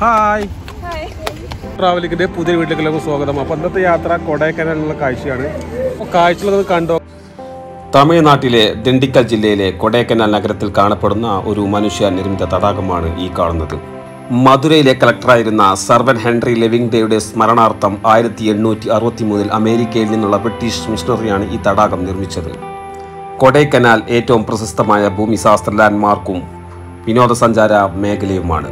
Hi hi ട്രാവലിങ്ങിന്റെ പുതിയ വീട്ടിലേക്ക് സ്വാഗതം അപ്പൊ ഇന്നത്തെ യാത്ര കൊടൈക്കനാലിനുള്ള കാഴ്ചയാണ് അപ്പൊ കാഴ്ചകളൊക്കെ കണ്ടോ തമിഴ്നാട്ടിലെ ദിണ്ടിക്കൽ ജില്ലയിലെ കൊടൈക്കനാൽ നഗരത്തിൽ കാണപ്പെടുന്ന ഒരു മനുഷ്യ നിർമ്മിത തടാകമാണ് ഈ കാണുന്നത് മധുരയിലെ കളക്ടറായിരുന്ന സർവൻ ഹെൻറി ലെവിംഗ് ഡേയുടെ സ്മരണാർത്ഥം ആയിരത്തി എണ്ണൂറ്റി അറുപത്തി മൂന്നിൽ അമേരിക്കയിൽ നിന്നുള്ള ബ്രിട്ടീഷ് മിഷണറിയാണ് ഈ തടാകം നിർമ്മിച്ചത് കൊടൈക്കനാൽ ഏറ്റവും പ്രശസ്തമായ ഭൂമിശാസ്ത്ര ലാൻഡ്മാർക്കും വിനോദസഞ്ചാര മേഖലയുമാണ്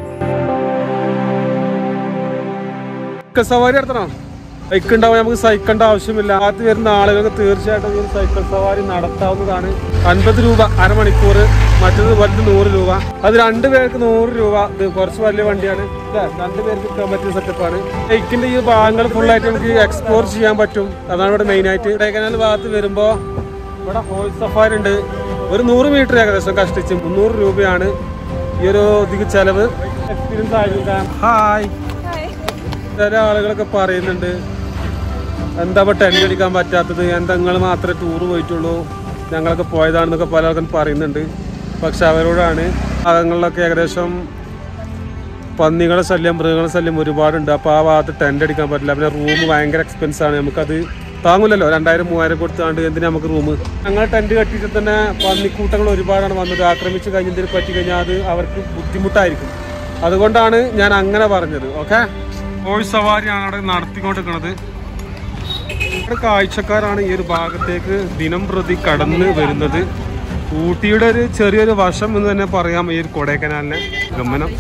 സൈക്കിൾ സവാരി നടത്തണം ബൈക്ക് ഉണ്ടാവും നമുക്ക് സൈക്കിളിന്റെ ആവശ്യമില്ല ആദ്യം വരുന്ന ആളുകൾക്ക് തീർച്ചയായിട്ടും ഈ ഒരു സൈക്കിൾ സവാരി നടത്താവുന്നതാണ് അൻപത് രൂപ അരമണിക്കൂർ മറ്റത് വലുത് നൂറ് രൂപ അത് രണ്ട് പേർക്ക് നൂറ് രൂപ ഇത് കുറച്ച് വലിയ വണ്ടിയാണ് ഇല്ലേ? രണ്ട് പേർക്ക് നിൽക്കാൻ പറ്റിയ സെറ്റപ്പാണ് ബൈക്കിന്റെ ഈ ഭാഗങ്ങൾ ഫുള്ളായിട്ട് നമുക്ക് എക്സ്പ്ലോർ ചെയ്യാൻ പറ്റും അതാണ് ഇവിടെ മെയിൻ ആയിട്ട് കൊടൈക്കനാൽ ഭാഗത്ത് വരുമ്പോ ഇവിടെ ഹോഴ്സ് സഫാരി ഉണ്ട് ഒരു നൂറ് മീറ്റർ ഏകദേശം കഷ്ടിച്ച് മുന്നൂറ് രൂപയാണ് ഈ ഒരു ഇതിക്ക് ചെലവ് എക്സ്പീരിയൻസ് ആയിരിക്കും ഹായ് ഹായ് ചില ആളുകളൊക്കെ പറയുന്നുണ്ട് എന്താ ഇപ്പൊ ടെന്റ് അടിക്കാൻ പറ്റാത്തത് എന്താ നിങ്ങൾ മാത്രമേ ടൂർ പോയിട്ടുള്ളൂ ഞങ്ങളൊക്കെ പോയതാണെന്നൊക്കെ പല ആൾക്കാരും പറയുന്നുണ്ട് പക്ഷെ അവരോടാണ് ഭാഗങ്ങളിലൊക്കെ ഏകദേശം പന്നികളുടെ ശല്യം മൃഗങ്ങളുടെ ശല്യം ഒരുപാടുണ്ട് അപ്പോൾ ആ ഭാഗത്ത് ടെന്റ് അടിക്കാൻ പറ്റില്ല പിന്നെ റൂം ഭയങ്കര എക്സ്പെൻസ് ആണ് നമുക്കത് താങ്ങൂലല്ലോ രണ്ടായിരം മൂവായിരം കൊടുത്താണ്ട് എന്തിനാ നമുക്ക് റൂം ഞങ്ങൾ ടെന്റ് കെട്ടിയിട്ട് തന്നെ പന്നിക്കൂട്ടങ്ങൾ ഒരുപാടാണ് വന്നത് ആക്രമിച്ച് കഴിഞ്ഞ് എന്തെങ്കിലും പറ്റി കഴിഞ്ഞാൽ അത് അവർക്ക് ബുദ്ധിമുട്ടായിരിക്കും അതുകൊണ്ടാണ് ഞാൻ അങ്ങനെ പറഞ്ഞത് ഓക്കെ കോഴി സവാരിയാണ് അവിടെ നടത്തിക്കൊണ്ടിരിക്കുന്നത് ഇവിടെ കാഴ്ചക്കാരാണ് ഈ ഒരു ഭാഗത്തേക്ക് ദിനം പ്രതി കടന്ന് വരുന്നത് ഊട്ടിയുടെ ഒരു ചെറിയൊരു വശം എന്ന് തന്നെ പറയാം ഈ ഒരു കൊടൈക്കനാലിനെ ഗമനം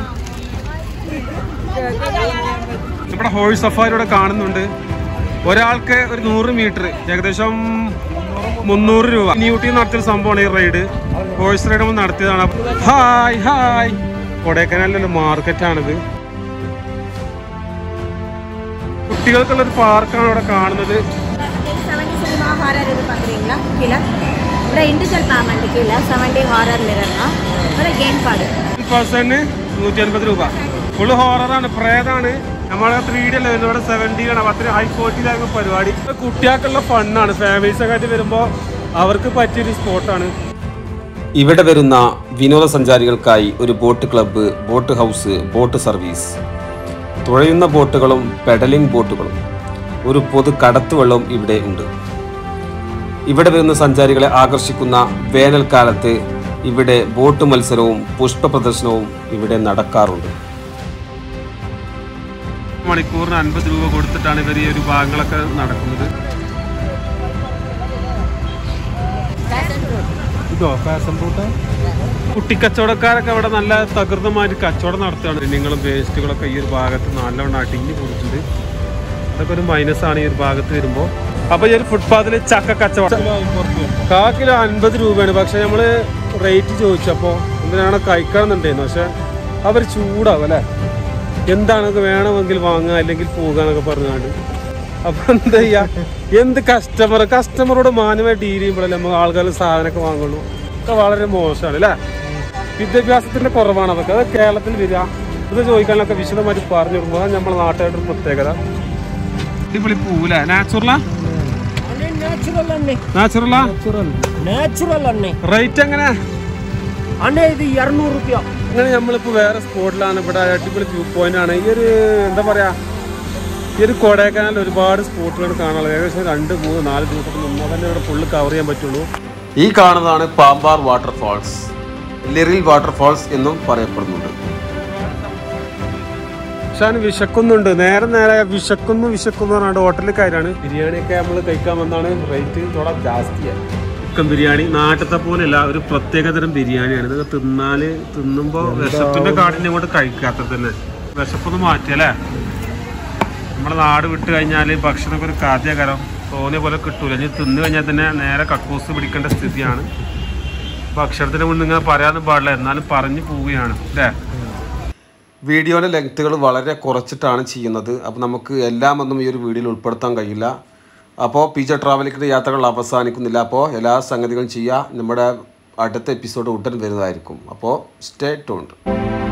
ഇവിടെ ഹോഴ്സ് സഫാരി ഇവിടെ കാണുന്നുണ്ട് ഒരാൾക്ക് ഒരു നൂറ് മീറ്റർ ഏകദേശം മുന്നൂറ് രൂപ ഇനി ഊട്ടി നടത്തിയ സംഭവമാണ് ഈ റൈഡ് ഹോഴ്സ് റൈഡ് നമ്മൾ നടത്തിയതാണ് ഹായ് ഹായ് കൊടൈക്കനാലിലെ മാർക്കറ്റാണിത് കുട്ടികൾക്കുള്ള ഒരു പാർക്കാണ് ഇവിടെ കാണുന്നത് செவன்டி சினிமா ஹாரர் இது பார்க்குறீங்களா கீழே ഇവിടെ ഉണ്ട് ചിലപ്പോൾ ആമണ്ട് കീഴே സെവൻറ്റി ഹോറർ മിററാണ് ഇവിടെ ഗെയിം പാട് പേഴ്സണ് നൂറ്റി അൻപത് രൂപ ഫുള്ള് ഹോററാണ് പ്രേതാണ് നമ്മളെ ത്രീ ഡി അല്ല വരുന്നത് ഇവിടെ സെവൻറ്റിയിലാണ് അപ്പൊ അത്രയും ഹൈ ക്വാളിറ്റിയിലായിരുന്നു പരിപാടി കുട്ടികൾക്കുള്ള ഫണ്ണാണ് ഫാമിലീസ് ഒക്കെ ആയിട്ട് വരുമ്പോൾ അവർക്ക് പറ്റിയൊരു സ്പോട്ടാണ് ഇവിടെ വരുന്ന വിനോദസഞ്ചാരികൾക്കായി ഒരു boat club boat house boat service തുഴയുന്ന ബോട്ടുകളും പെഡലിംഗ് ബോട്ടുകളും ഒരു പൊതു കടത്തുവള്ളവും ഇവിടെ ഉണ്ട് ഇവിടെ വരുന്ന സഞ്ചാരികളെ ആകർഷിക്കുന്ന വേനൽക്കാലത്ത് ഇവിടെ ബോട്ട് മത്സരവും പുഷ്പ പ്രദർശനവും ഇവിടെ നടക്കാറുണ്ട് മണിക്കൂറിന് അൻപത് രൂപ കൊടുത്തിട്ടാണ് ഇവർ ഈ ഒരു ഭാഗങ്ങളൊക്കെ നടക്കുന്നത് ഇതോ ഫാഷൻ ഫ്രൂട്ട് കുട്ടിക്കച്ചവടക്കാരൊക്കെ അവിടെ നല്ല തകൃതമായിട്ട് കച്ചവടം നടത്തുകയാണ് നിങ്ങളും വേസ്റ്റുകളൊക്കെ ഈ ഒരു ഭാഗത്ത് നല്ലവണ്ണം അടിഞ്ഞു കൊടുത്തിട്ടുണ്ട് അതൊക്കെ ഒരു മൈനസ് ആണ് ഈ ഒരു ഭാഗത്ത് വരുമ്പോൾ അപ്പൊ ഈ ഒരു ഫുട്പാത്തിൽ ചക്ക കച്ചവടം കാ കിലോ അൻപത് രൂപയാണ് പക്ഷെ നമ്മള് റേറ്റ് ചോദിച്ചപ്പോ എന്തിനാണ് കഴിക്കണമെന്നുണ്ടായിരുന്നു പക്ഷെ അവർ ചൂടാവും അല്ലെ എന്താണൊക്കെ വേണമെങ്കിൽ വാങ്ങുക അല്ലെങ്കിൽ പോകുക എന്നൊക്കെ പറഞ്ഞാണ്ട് അപ്പൊ എന്താ ചെയ്യാ എന്ത് കസ്റ്റമർ കസ്റ്റമറോട് മാന്യമായി ഡീൽ ചെയ്യുമ്പോഴല്ലേ നമുക്ക് ആൾക്കാർ സാധനമൊക്കെ വാങ്ങുള്ളൂ ഒക്കെ വളരെ മോശമാണ് അല്ലേ വിദ്യാഭ്യാസത്തിന്റെ കുറവാണ് അതൊക്കെ അത് കേരളത്തിൽ വരിക ഇത് ചോദിക്കാനൊക്കെ വിശദമായിട്ട് പറഞ്ഞു കൊടുക്കുമ്പോൾ അതാണ് നമ്മുടെ നാട്ടുകാരുടെ ഒരു പ്രത്യേകത അടിപൊളി പൂവില്ലേ നാച്ചുറലാ ನ್ಯಾಚುರಲ್ ಅನ್ನೆ നാച്ചുറലാ ನ್ಯಾಚುರಲ್ ಅನ್ನೆ റേറ്റ് എങ്ങനെ ಅಣ್ಣೆ ಇದು ಎರಡ್ನೂರು ರೂಪಾಯಿ അങ്ങനെ നമ്മളിപ്പോ വേറെ സ്പോട്ടിലാണ് ഇവിടെ അടിപൊളി വ്യൂ പോയിന്റ് ആണ് ഈ ഒരു എന്താ പറയാ ഈ ഒരു കൊടൈക്കനാൽ ഒരുപാട് സ്പോട്ടുകൾ കാണാനുള്ളത് ഏകദേശം രണ്ട് മൂന്ന് നാല് ദിവസത്തിന് മുന്നേ തന്നെ ഇവിടെ ഫുള്ള് കവർ ചെയ്യാൻ പറ്റുള്ളൂ ഈ കാണുന്നതാണ് പാമ്പാർ വാട്ടർഫാൾസ് ലിറിൽ വാട്ടർഫാൾസ് എന്നും പറയപ്പെടുന്നുണ്ട് പക്ഷെ അതിന് വിശക്കുന്നുണ്ട് നേരെ നേരെ വിശക്കുന്നു വിശക്കുന്നു പറഞ്ഞാണ്ട് ഹോട്ടലിൽ കയറാണ് ബിരിയാണി ഒക്കെ നമ്മൾ കഴിക്കാൻ വന്നാണ് റേറ്റ് തോടെ ജാസ്തിയാണ് ചിക്കൻ ബിരിയാണി നാട്ടിലത്തെ പോലെയല്ല ഒരു പ്രത്യേകതരം ബിരിയാണിയാണ് ഇതൊക്കെ തിന്നാല് തിന്നുമ്പോ വിശപ്പിന്റെ കാടിനെ കൊണ്ട് കഴിക്കാത്ത തന്നെ വിശപ്പൊന്ന് മാറ്റിയല്ലേ നമ്മുടെ നാട് വിട്ട് കഴിഞ്ഞാൽ ഭക്ഷണമൊക്കെ ഒരു കാദ്യകരം തോന്നിയ പോലെ കിട്ടൂല ഇനി തിന്നു കഴിഞ്ഞാൽ തന്നെ നേരെ കക്കൂസ് പിടിക്കേണ്ട സ്ഥിതിയാണ് ഭക്ഷണത്തിന് മുന്നേ ഇങ്ങനെ പറയാനും പാടില്ല എന്നാലും പറഞ്ഞു പോവുകയാണ് അല്ലേ വീഡിയോയുടെ ലെങ്ത്തുകൾ വളരെ കുറച്ചിട്ടാണ് ചെയ്യുന്നത് അപ്പോൾ നമുക്ക് എല്ലാം ഒന്നും ഈ ഒരു വീഡിയോയിൽ ഉൾപ്പെടുത്താൻ കഴിയില്ല അപ്പോൾ പി ജെ ട്രാവലിക്കിൻ്റെ യാത്രകൾ അവസാനിക്കുന്നില്ല അപ്പോൾ എല്ലാ സംഗതികളും ചെയ്യുക നമ്മുടെ അടുത്ത എപ്പിസോഡ് ഉടൻ വരുന്നതായിരിക്കും അപ്പോൾ സ്റ്റേ ടോണ്ട്